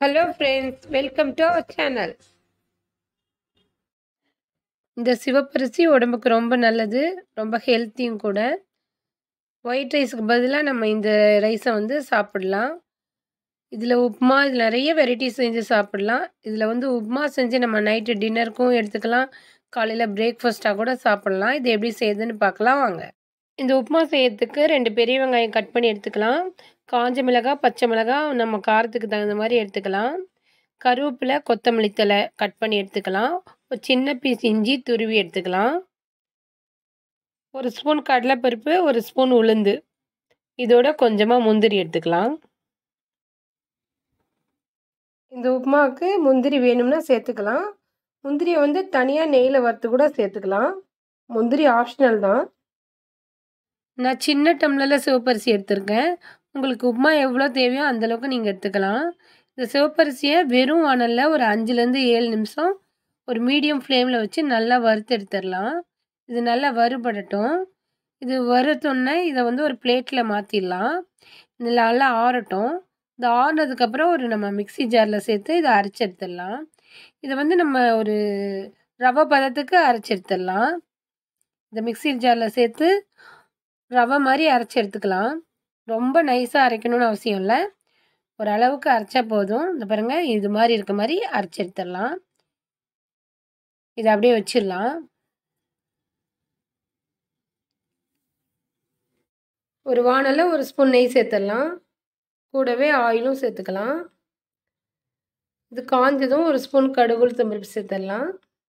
hello friends welcome to our channel இந்த சிவப்பரிசி உடம்புக்கு ரொம்ப நல்லது ரொம்ப ஹெல்த்தியும் கூட ஒயிட் ரைஸுக்கு பதிலாக நம்ம இந்த ரைஸை வந்து சாப்பிடலாம் இதில் உப்புமா இதில் நிறைய வெரைட்டிஸ் செஞ்சு சாப்பிடலாம் இதில் வந்து உப்புமா செஞ்சு நம்ம நைட்டு டின்னருக்கும் எடுத்துக்கலாம் காலையில் பிரேக்ஃபாஸ்ட்டாக கூட சாப்பிடலாம் இது எப்படி செய்யுதுன்னு பார்க்கலாம் வாங்க இந்த உப்புமா செய்யறதுக்கு ரெண்டு பெரிய வெங்காயம் கட் பண்ணி எடுத்துக்கலாம் காஞ்ச மிளகாய் பச்சை மிளகாய் நம்ம காரத்துக்கு தகுந்த மாதிரி எடுத்துக்கலாம் கருவேப்பிலை கொத்தமல்லி தலை கட் பண்ணி எடுத்துக்கலாம் ஒரு சின்ன பீஸ் இஞ்சி துருவி எடுத்துக்கலாம் ஒரு ஸ்பூன் கடலைப்பருப்பு ஒரு ஸ்பூன் உளுந்து இதோட கொஞ்சமாக முந்திரி எடுத்துக்கலாம் இந்த உப்புமாவுக்கு முந்திரி வேணும்னா சேர்த்துக்கலாம் முந்திரியை வந்து தனியாக நெய்யில் வறுத்து கூட சேர்த்துக்கலாம் முந்திரி ஆப்ஷனல் தான் நான் சின்ன டம்ளரில் சிவப்பரிசி எடுத்திருக்கேன் உங்களுக்கு உப்புமா எவ்வளோ தேவையோ அந்தளவுக்கு நீங்கள் எடுத்துக்கலாம் இந்த சிவப்பரிசியை வெறும் வானலில் ஒரு அஞ்சுலேருந்து ஏழு நிமிஷம் ஒரு மீடியம் ஃப்ளேமில் வச்சு நல்லா வறுத்து எடுத்துடலாம் இது நல்லா வறுபடட்டும் இது வறுத்தோன்னே இதை வந்து ஒரு பிளேட்டில் மாற்றிடலாம் இது நல்லா ஆறட்டும் இது ஆறுனதுக்கப்புறம் ஒரு நம்ம மிக்சி ஜாரில் சேர்த்து இதை அரைச்சி எடுத்துடலாம் இதை வந்து நம்ம ஒரு ரவை பதத்துக்கு அரைச்சி எடுத்துடலாம் இந்த மிக்சி ஜாரில் சேர்த்து ரவை மாதிரி அரைச்சி எடுத்துக்கலாம் ரொம்ப நைஸாக அரைக்கணும்னு அவசியம் இல்லை ஒரு அளவுக்கு அரைச்சா போதும் இந்த பாருங்கள் இது மாதிரி இருக்க மாதிரி அரைச்சி எடுத்துடலாம் இதை அப்படியே வச்சிடலாம் ஒரு வானலில் ஒரு ஸ்பூன் நெய் சேர்த்துடலாம் கூடவே ஆயிலும் சேர்த்துக்கலாம் இது காஞ்சதும் ஒரு ஸ்பூன் கடுகுள் தம்பருப்பு சேர்த்துடலாம்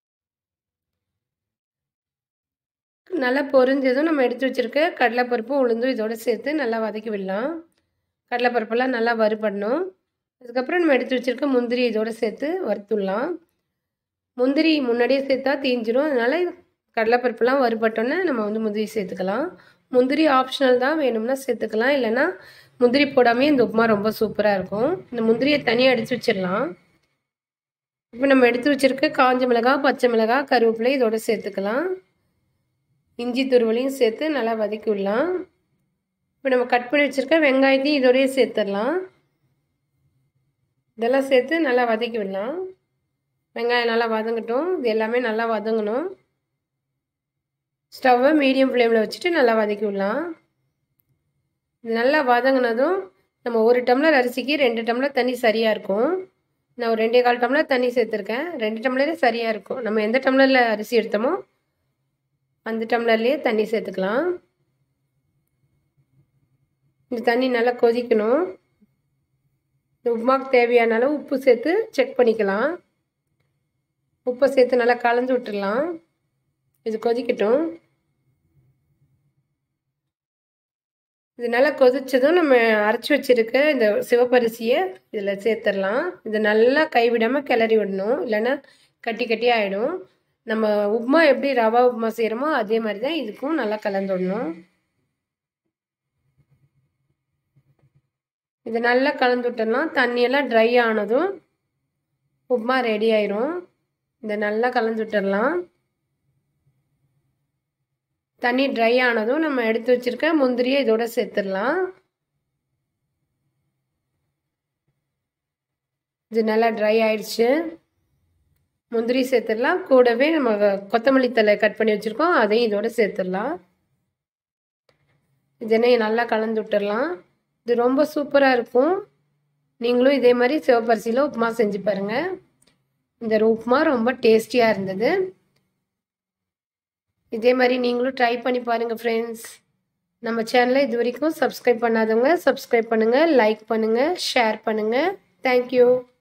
நல்லா பொரிஞ்சதும் நம்ம எடுத்து வச்சுருக்க கடலைப்பருப்பும் உளுந்தும் இதோடு சேர்த்து நல்லா வதக்கி விடலாம் கடலைப்பருப்பெல்லாம் நல்லா வறுபடணும் அதுக்கப்புறம் நம்ம எடுத்து வச்சுருக்க முந்திரி இதோடு சேர்த்து வறுத்துடலாம் முந்திரி முன்னாடியே சேர்த்தா தீஞ்சிரும் அதனால் கடலைப்பருப்புலாம் வறுபட்டோன்னே நம்ம வந்து முந்திரி சேர்த்துக்கலாம் முந்திரி ஆப்ஷனல் தான் வேணும்னா சேர்த்துக்கலாம் இல்லைன்னா முந்திரி போடாமே இந்த உப்புமா ரொம்ப சூப்பராக இருக்கும் இந்த முந்திரியை தனியாக அடித்து வச்சிடலாம் இப்போ நம்ம எடுத்து வச்சுருக்க காஞ்ச மிளகாய் பச்சை மிளகாய் கருவேப்பிலை இதோடு சேர்த்துக்கலாம் இஞ்சி துருவலையும் சேர்த்து நல்லா வதக்கி விடலாம் இப்போ நம்ம கட் பண்ணி வச்சுருக்க வெங்காயத்தையும் இதோடய சேர்த்துடலாம் இதெல்லாம் சேர்த்து நல்லா வதக்கி விடலாம் வெங்காயம் நல்லா வதங்கட்டும் இது எல்லாமே நல்லா வதங்கணும் ஸ்டவ்வை மீடியம் ஃப்ளேமில் வச்சுட்டு நல்லா வதக்கி விடலாம் இது நல்லா வதங்கினதும் நம்ம ஒரு டம்ளர் அரிசிக்கு ரெண்டு டம்ளர் தண்ணி சரியாக இருக்கும் நான் ஒரு ரெண்டே கால் டம்ளர் தண்ணி சேர்த்துருக்கேன் ரெண்டு டம்ளரே சரியாக இருக்கும் நம்ம எந்த டம்ளரில் அரிசி எடுத்தோமோ அந்த டம்ளர்லேயே தண்ணி சேர்த்துக்கலாம் இந்த தண்ணி நல்லா கொதிக்கணும் இந்த உப்புமாக்கு தேவையான அளவு உப்பு சேர்த்து செக் பண்ணிக்கலாம் உப்பை சேர்த்து நல்லா கலந்து விட்டுடலாம் இது கொதிக்கட்டும் இது நல்லா கொதிச்சதும் நம்ம அரைச்சி வச்சுருக்க இந்த சிவப்பரிசியை இதில் சேர்த்துடலாம் இது நல்லா கைவிடாமல் கிளறி விடணும் இல்லைன்னா கட்டி கட்டி ஆகிடும் நம்ம உப்புமா எப்படி ரவா உப்புமா செய்கிறோமோ அதே மாதிரி தான் இதுக்கும் நல்லா கலந்து விடணும் இது நல்லா கலந்து விட்டோம்னா தண்ணியெல்லாம் ட்ரை ஆனதும் உப்புமா ரெடி ஆயிரும் இதை நல்லா கலந்து விட்டுடலாம் தண்ணி ட்ரை ஆனதும் நம்ம எடுத்து வச்சுருக்க முந்திரியை இதோட சேர்த்துடலாம் இது நல்லா ட்ரை ஆயிடுச்சு முந்திரி சேர்த்துடலாம் கூடவே நம்ம கொத்தமல்லி தலை கட் பண்ணி வச்சுருக்கோம் அதையும் இதோட சேர்த்துடலாம் இதனையும் நல்லா கலந்து விட்டுடலாம் இது ரொம்ப சூப்பராக இருக்கும் நீங்களும் இதே மாதிரி சிவப்பரிசியில் உப்புமா செஞ்சு பாருங்கள் இந்த உப்புமா ரொம்ப டேஸ்டியாக இருந்தது இதே மாதிரி நீங்களும் ட்ரை பண்ணி பாருங்கள் ஃப்ரெண்ட்ஸ் நம்ம சேனலை இது வரைக்கும் சப்ஸ்கிரைப் பண்ணாதவங்க சப்ஸ்கிரைப் பண்ணுங்கள் லைக் பண்ணுங்கள் ஷேர் பண்ணுங்கள் தேங்க்யூ